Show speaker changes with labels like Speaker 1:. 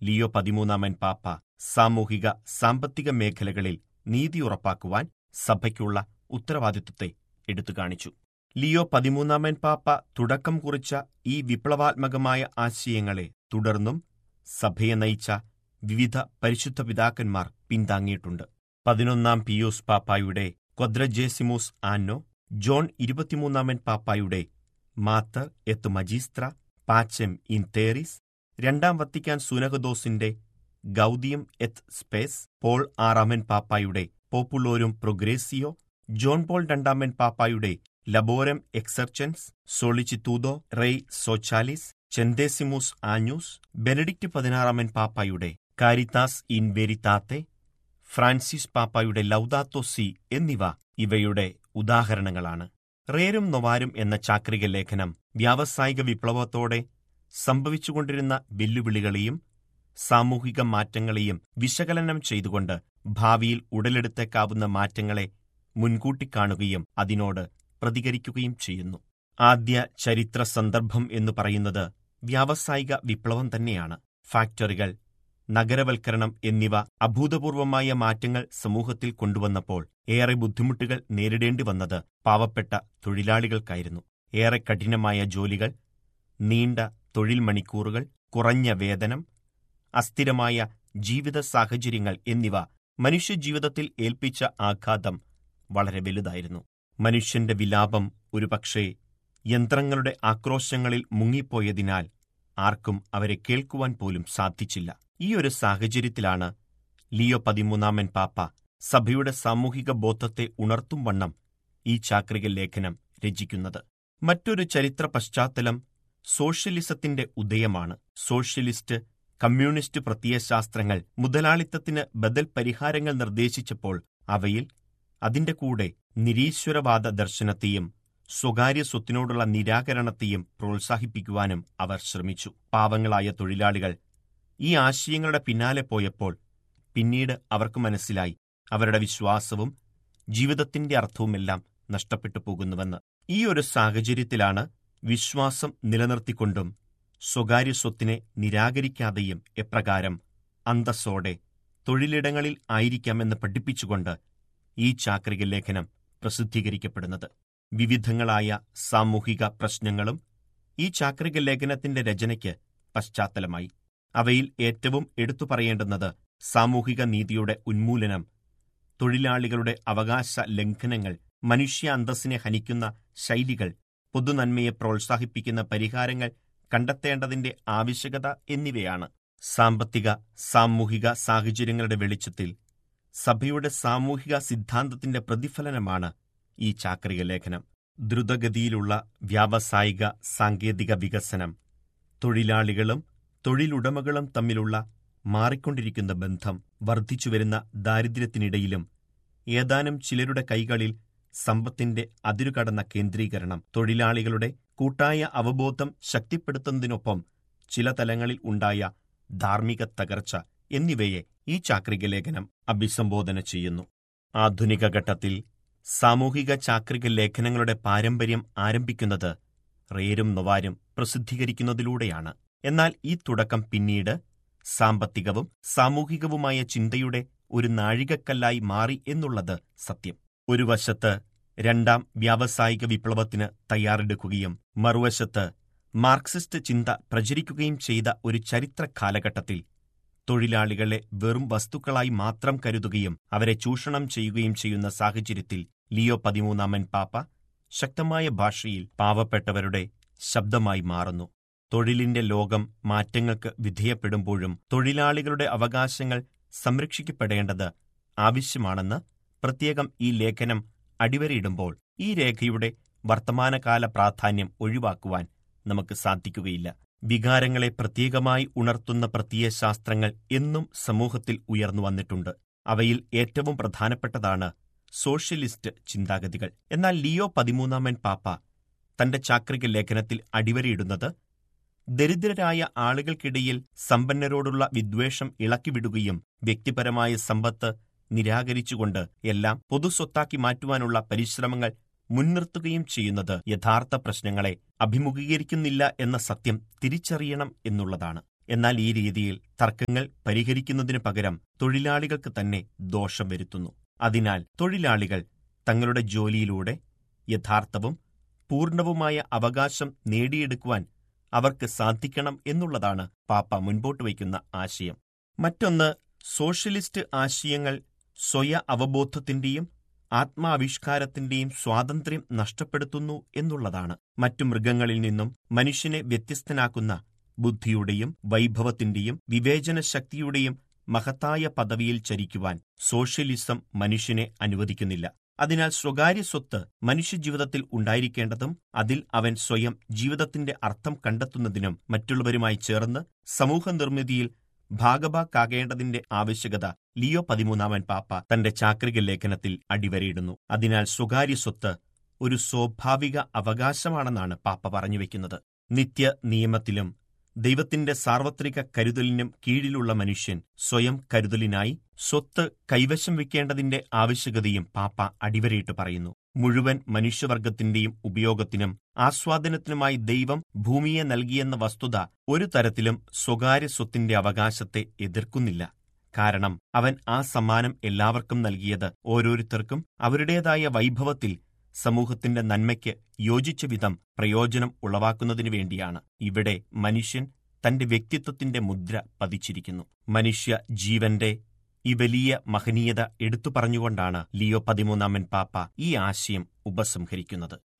Speaker 1: Leo പതിമൂന്നാമൻ പാപ്പ സാമൂഹിക സാമ്പത്തിക മേഖലകളിൽ നീതി ഉറപ്പാക്കുവാൻ സഭയ്ക്കുള്ള ഉത്തരവാദിത്വത്തെ എടുത്തുകാണിച്ചു ലിയോ പതിമൂന്നാമൻ പാപ്പ തുടക്കം കുറിച്ച ഈ വിപ്ലവാത്മകമായ ആശയങ്ങളെ തുടർന്നും സഭയെ നയിച്ച വിവിധ പരിശുദ്ധ പിതാക്കന്മാർ പിന്താങ്ങിയിട്ടുണ്ട് പതിനൊന്നാം പിയൂസ് പാപ്പായുടെ ക്വദ്രജേസിമൂസ് ആന്നോ ജോൺ ഇരുപത്തിമൂന്നാമൻ പാപ്പായുടെ മാത്തർ എത്ത് മജീസ്ത്ര പാച്ചെം ഇൻ തേറിസ് രണ്ടാം വത്തിക്കാൻ സുനഹദോസിന്റെ ഗൗദിയം എത്ത് സ്പേസ് പോൾ ആറാമൻ പാപ്പായുടെ പോപ്പുലോരും പ്രൊഗ്രേസിയോ ജോൺ പോൾ രണ്ടാമൻ പാപ്പായുടെ ലബോരം എക്സർച്ചൻസ് സോളിച്ചിത്തൂദോ റെയ് സോച്ചാലിസ് ചെന്തേസിമൂസ് ആഞ്ഞൂസ് ബെനഡിക്റ്റ് പതിനാറാമൻ പാപ്പായുടെ കാരിത്താസ് ഇൻ വെരിത്താത്തെ ഫ്രാൻസിസ് പാപ്പായുടെ ലൗദാത്തോ സി എന്നിവ ഇവയുടെ ഉദാഹരണങ്ങളാണ് റേരും നൊവാരും എന്ന ചാക്രിക ലേഖനം വ്യാവസായിക വിപ്ലവത്തോടെ സംഭവിച്ചുകൊണ്ടിരുന്ന വെല്ലുവിളികളെയും സാമൂഹിക മാറ്റങ്ങളെയും വിശകലനം ചെയ്തുകൊണ്ട് ഭാവിയിൽ ഉടലെടുത്തേക്കാവുന്ന മാറ്റങ്ങളെ മുൻകൂട്ടി കാണുകയും അതിനോട് പ്രതികരിക്കുകയും ചെയ്യുന്നു ആദ്യ ചരിത്ര സന്ദർഭം എന്ന് പറയുന്നത് വ്യാവസായിക വിപ്ലവം തന്നെയാണ് ഫാക്ടറികൾ നഗരവൽക്കരണം എന്നിവ അഭൂതപൂർവമായ മാറ്റങ്ങൾ സമൂഹത്തിൽ കൊണ്ടുവന്നപ്പോൾ ഏറെ ബുദ്ധിമുട്ടുകൾ നേരിടേണ്ടി വന്നത് പാവപ്പെട്ട തൊഴിലാളികൾക്കായിരുന്നു ഏറെ കഠിനമായ ജോലികൾ നീണ്ട തൊഴിൽ മണിക്കൂറുകൾ കുറഞ്ഞ വേതനം അസ്ഥിരമായ ജീവിത സാഹചര്യങ്ങൾ എന്നിവ മനുഷ്യജീവിതത്തിൽ ഏൽപ്പിച്ച ആഘാതം വളരെ വലുതായിരുന്നു മനുഷ്യന്റെ വിലാപം ഒരുപക്ഷേ യന്ത്രങ്ങളുടെ ആക്രോശങ്ങളിൽ മുങ്ങിപ്പോയതിനാൽ ആർക്കും അവരെ കേൾക്കുവാൻ പോലും സാധിച്ചില്ല ഈ ഒരു സാഹചര്യത്തിലാണ് ലിയോ പതിമൂന്നാമൻ പാപ്പ സഭയുടെ സാമൂഹിക ബോധത്തെ ഉണർത്തും വണ്ണം ഈ ചാക്രിക ലേഖനം രചിക്കുന്നത് മറ്റൊരു ചരിത്ര പശ്ചാത്തലം സോഷ്യലിസത്തിന്റെ ഉദയമാണ് സോഷ്യലിസ്റ്റ് കമ്മ്യൂണിസ്റ്റ് പ്രത്യയശാസ്ത്രങ്ങൾ മുതലാളിത്തത്തിന് ബദൽ പരിഹാരങ്ങൾ നിർദ്ദേശിച്ചപ്പോൾ അവയിൽ അതിന്റെ കൂടെ നിരീശ്വരവാദ ദർശനത്തെയും സ്വകാര്യ സ്വത്തിനോടുള്ള നിരാകരണത്തെയും പ്രോത്സാഹിപ്പിക്കുവാനും അവർ ശ്രമിച്ചു പാവങ്ങളായ തൊഴിലാളികൾ ഈ ആശയങ്ങളുടെ പിന്നാലെ പോയപ്പോൾ പിന്നീട് അവർക്ക് മനസ്സിലായി അവരുടെ വിശ്വാസവും ജീവിതത്തിന്റെ അർത്ഥവുമെല്ലാം നഷ്ടപ്പെട്ടു പോകുന്നുവെന്ന് ഈ ഒരു സാഹചര്യത്തിലാണ് വിശ്വാസം നിലനിർത്തിക്കൊണ്ടും സ്വകാര്യ സ്വത്തിനെ നിരാകരിക്കാതെയും എപ്രകാരം അന്തസ്സോടെ തൊഴിലിടങ്ങളിൽ ആയിരിക്കാമെന്ന് പഠിപ്പിച്ചുകൊണ്ട് ഈ ചാക്രിക ലേഖനം പ്രസിദ്ധീകരിക്കപ്പെടുന്നത് വിവിധങ്ങളായ സാമൂഹിക പ്രശ്നങ്ങളും ഈ ചാക്രിക ലേഖനത്തിന്റെ രചനയ്ക്ക് പശ്ചാത്തലമായി അവയിൽ ഏറ്റവും എടുത്തു പറയേണ്ടുന്നത് സാമൂഹിക നീതിയുടെ ഉന്മൂലനം തൊഴിലാളികളുടെ അവകാശ ലംഘനങ്ങൾ മനുഷ്യ അന്തസ്സിനെ ഹനിക്കുന്ന ശൈലികൾ പൊതുനന്മയെ പ്രോത്സാഹിപ്പിക്കുന്ന പരിഹാരങ്ങൾ കണ്ടെത്തേണ്ടതിന്റെ ആവശ്യകത എന്നിവയാണ് സാമ്പത്തിക സാമൂഹിക സാഹചര്യങ്ങളുടെ വെളിച്ചത്തിൽ സഭയുടെ സാമൂഹിക സിദ്ധാന്തത്തിന്റെ പ്രതിഫലനമാണ് ഈ ചാക്രിക ലേഖനം ദ്രുതഗതിയിലുള്ള വ്യാവസായിക സാങ്കേതിക വികസനം തൊഴിലാളികളും തൊഴിലുടമകളും തമ്മിലുള്ള മാറിക്കൊണ്ടിരിക്കുന്ന ബന്ധം വർദ്ധിച്ചുവരുന്ന ദാരിദ്ര്യത്തിനിടയിലും ഏതാനും ചിലരുടെ കൈകളിൽ സമ്പത്തിന്റെ അതിരുകടന്ന കേന്ദ്രീകരണം തൊഴിലാളികളുടെ കൂട്ടായ അവബോധം ശക്തിപ്പെടുത്തുന്നതിനൊപ്പം ചില തലങ്ങളിൽ ഉണ്ടായ ധാർമ്മിക തകർച്ച എന്നിവയെ ഈ ചാക്രിക ലേഖനം അഭിസംബോധന ചെയ്യുന്നു ആധുനിക ഘട്ടത്തിൽ സാമൂഹിക ചാക്രിക ലേഖനങ്ങളുടെ പാരമ്പര്യം ആരംഭിക്കുന്നത് റേരും നൊവാരും പ്രസിദ്ധീകരിക്കുന്നതിലൂടെയാണ് എന്നാൽ ഈ തുടക്കം പിന്നീട് സാമ്പത്തികവും സാമൂഹികവുമായ ചിന്തയുടെ ഒരു നാഴികക്കല്ലായി മാറി എന്നുള്ളത് സത്യം ഒരു വശത്ത് രണ്ടാം വ്യാവസായിക വിപ്ലവത്തിന് തയ്യാറെടുക്കുകയും മറുവശത്ത് മാർക്സിസ്റ്റ് ചിന്ത പ്രചരിക്കുകയും ചെയ്ത ഒരു ചരിത്ര കാലഘട്ടത്തിൽ തൊഴിലാളികളെ വെറും വസ്തുക്കളായി മാത്രം കരുതുകയും അവരെ ചൂഷണം ചെയ്യുകയും ചെയ്യുന്ന സാഹചര്യത്തിൽ ലിയോ പതിമൂന്നാമൻ പാപ്പ ശക്തമായ ഭാഷയിൽ പാവപ്പെട്ടവരുടെ ശബ്ദമായി മാറുന്നു തൊഴിലിന്റെ ലോകം മാറ്റങ്ങൾക്ക് വിധേയപ്പെടുമ്പോഴും തൊഴിലാളികളുടെ അവകാശങ്ങൾ സംരക്ഷിക്കപ്പെടേണ്ടത് ആവശ്യമാണെന്ന് പ്രത്യേകം ഈ ലേഖനം അടിവരയിടുമ്പോൾ ഈ രേഖയുടെ വർത്തമാനകാല പ്രാധാന്യം ഒഴിവാക്കുവാൻ നമുക്ക് സാധിക്കുകയില്ല വികാരങ്ങളെ പ്രത്യേകമായി ഉണർത്തുന്ന പ്രത്യയശാസ്ത്രങ്ങൾ എന്നും സമൂഹത്തിൽ ഉയർന്നു വന്നിട്ടുണ്ട് അവയിൽ ഏറ്റവും പ്രധാനപ്പെട്ടതാണ് സോഷ്യലിസ്റ്റ് ചിന്താഗതികൾ എന്നാൽ ലിയോ പതിമൂന്നാമൻ പാപ്പ തന്റെ ചാക്രിക ലേഖനത്തിൽ അടിവരയിടുന്നത് ദരിദ്രരായ ആളുകൾക്കിടയിൽ സമ്പന്നരോടുള്ള വിദ്വേഷം ഇളക്കിവിടുകയും വ്യക്തിപരമായ സമ്പത്ത് നിരാകരിച്ചുകൊണ്ട് എല്ലാം പൊതുസ്വത്താക്കി മാറ്റുവാനുള്ള പരിശ്രമങ്ങൾ മുൻനിർത്തുകയും ചെയ്യുന്നത് യഥാർത്ഥ പ്രശ്നങ്ങളെ അഭിമുഖീകരിക്കുന്നില്ല എന്ന സത്യം തിരിച്ചറിയണം എന്നുള്ളതാണ് എന്നാൽ ഈ രീതിയിൽ തർക്കങ്ങൾ പരിഹരിക്കുന്നതിനു പകരം തൊഴിലാളികൾക്ക് തന്നെ ദോഷം വരുത്തുന്നു അതിനാൽ തൊഴിലാളികൾ തങ്ങളുടെ ജോലിയിലൂടെ യഥാർത്ഥവും പൂർണ്ണവുമായ അവകാശം നേടിയെടുക്കുവാൻ അവർക്ക് സാധിക്കണം എന്നുള്ളതാണ് പാപ്പ മുൻപോട്ട് വയ്ക്കുന്ന ആശയം മറ്റൊന്ന് സോഷ്യലിസ്റ്റ് ആശയങ്ങൾ സ്വയ അവബോധത്തിന്റെയും ആത്മാവിഷ്കാരത്തിന്റെയും സ്വാതന്ത്ര്യം നഷ്ടപ്പെടുത്തുന്നു എന്നുള്ളതാണ് മറ്റു മൃഗങ്ങളിൽ നിന്നും മനുഷ്യനെ വ്യത്യസ്തനാക്കുന്ന ബുദ്ധിയുടെയും വൈഭവത്തിന്റെയും വിവേചന ശക്തിയുടെയും മഹത്തായ പദവിയിൽ ചരിക്കുവാൻ സോഷ്യലിസം മനുഷ്യനെ അനുവദിക്കുന്നില്ല അതിനാൽ സ്വകാര്യ സ്വത്ത് മനുഷ്യജീവിതത്തിൽ ഉണ്ടായിരിക്കേണ്ടതും അതിൽ അവൻ സ്വയം ജീവിതത്തിന്റെ അർത്ഥം കണ്ടെത്തുന്നതിനും മറ്റുള്ളവരുമായി ചേർന്ന് സമൂഹ നിർമ്മിതിയിൽ ഭാഗഭാക്കാകേണ്ടതിന്റെ ആവശ്യകത ലിയോ പതിമൂന്നാമൻ പാപ്പ തന്റെ ചാക്രിക ലേഖനത്തിൽ അടിവരയിടുന്നു അതിനാൽ സ്വകാര്യ സ്വത്ത് ഒരു സ്വാഭാവിക അവകാശമാണെന്നാണ് പാപ്പ പറഞ്ഞുവെക്കുന്നത് നിത്യ നിയമത്തിലും ദൈവത്തിന്റെ സാർവത്രിക കരുതലിനും കീഴിലുള്ള മനുഷ്യൻ സ്വയം കരുതലിനായി സ്വത്ത് കൈവശം വെക്കേണ്ടതിന്റെ ആവശ്യകതയും പാപ്പ അടിവരയിട്ട് പറയുന്നു മുഴുവൻ മനുഷ്യവർഗത്തിന്റെയും ഉപയോഗത്തിനും ആസ്വാദനത്തിനുമായി ദൈവം ഭൂമിയെ നൽകിയെന്ന വസ്തുത ഒരു തരത്തിലും സ്വകാര്യ സ്വത്തിന്റെ അവകാശത്തെ എതിർക്കുന്നില്ല കാരണം അവൻ ആ സമ്മാനം എല്ലാവർക്കും നൽകിയത് ഓരോരുത്തർക്കും അവരുടേതായ വൈഭവത്തിൽ സമൂഹത്തിന്റെ നന്മയ്ക്ക് യോജിച്ച വിധം പ്രയോജനം ഉളവാക്കുന്നതിനു വേണ്ടിയാണ് ഇവിടെ മനുഷ്യൻ തന്റെ വ്യക്തിത്വത്തിന്റെ മുദ്ര പതിച്ചിരിക്കുന്നു മനുഷ്യ ജീവന്റെ ഈ വലിയ മഹനീയത എടുത്തു പറഞ്ഞുകൊണ്ടാണ് ലിയോ പതിമൂന്നാമൻ പാപ്പ ഈ ആശയം ഉപസംഹരിക്കുന്നത്